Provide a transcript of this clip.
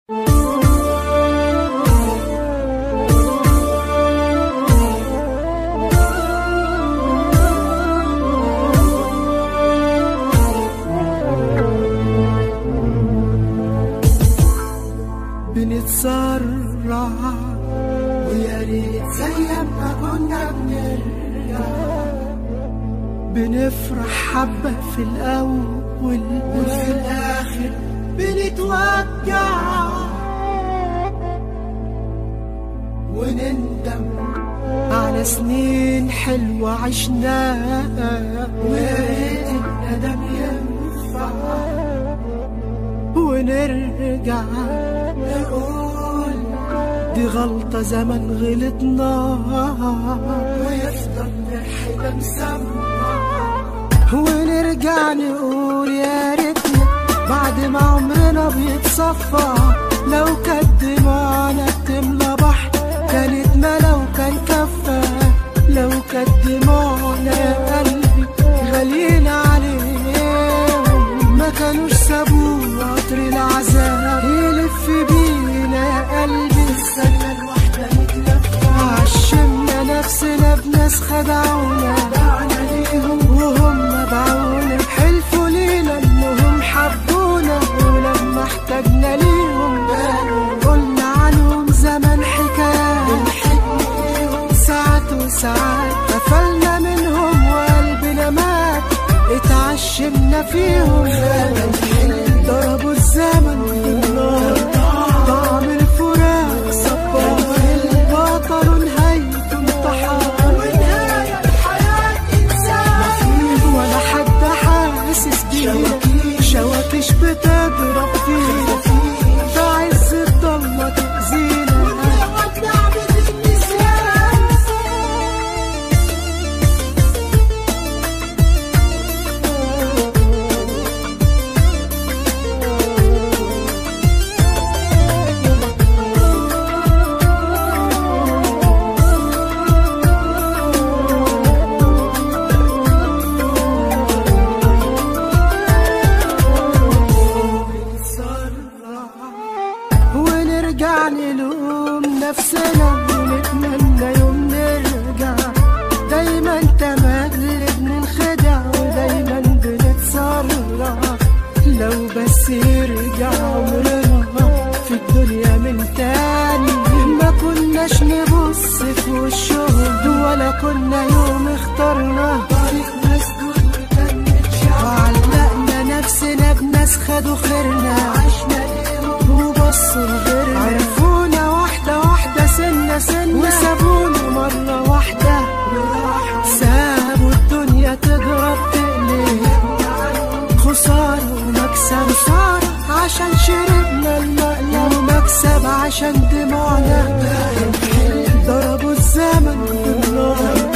بنتسرع ويا ريت زي ما كنا بنرجع بنفرح حبة في الأول وفي الآخر بنتوجع ونندم على سنين حلوة عشناها ويا ريت الندم ينفع ونرجع نقول دي غلطة زمن غلطنا ويفضل ضحكة مسمع ونرجع نقول يا ريتنا بعد ما عمرنا بيتصفى لو كانت دموعنا بتملى بحر كانت ما لو كان كفى لو كانت دموعنا يا قلبي غاليين عليهم ما كانوش سابوا قطر العذاب يلف بينا يا قلبي السنة الواحدة متلفة عشمنا نفسنا بناس خدعونا دعنا ليهم وهم باعونا حلفوا لينا انهم حبونا ولما احتاجنا ليهم قلنا عنهم زمان حكايات ساعات وساعات قفلنا منهم وقلبنا مات اتعشمنا فيهم ضربوا الزمن بالنار طعم الفراق صبار بطلوا نهاية انتحار ونهاية الحياة إنسان ولا حد حاسس بينا شواكش بتضرب فينا في عز الضلمة تأذينا ونرجع نلوم نفسنا ونتمنى يوم نرجع دايما تملي بننخدع ودايما بنتسرع لو بس يرجع عمرنا في الدنيا من تاني ما كناش نبص في وشهم ولا كنا يوم اخترنا طريق مسدود وعلقنا نفسنا بناس خدوا خيرنا عشنا ليهم وبصوا لغيرنا عرفونا واحدة واحدة سنة سنة وسابونا مرة واحدة سابوا الدنيا تضرب تقلب خسارة ومكسب خسارة عشان شربنا المقلب ومكسب عشان دموعنا ضربوا الزمن بالنار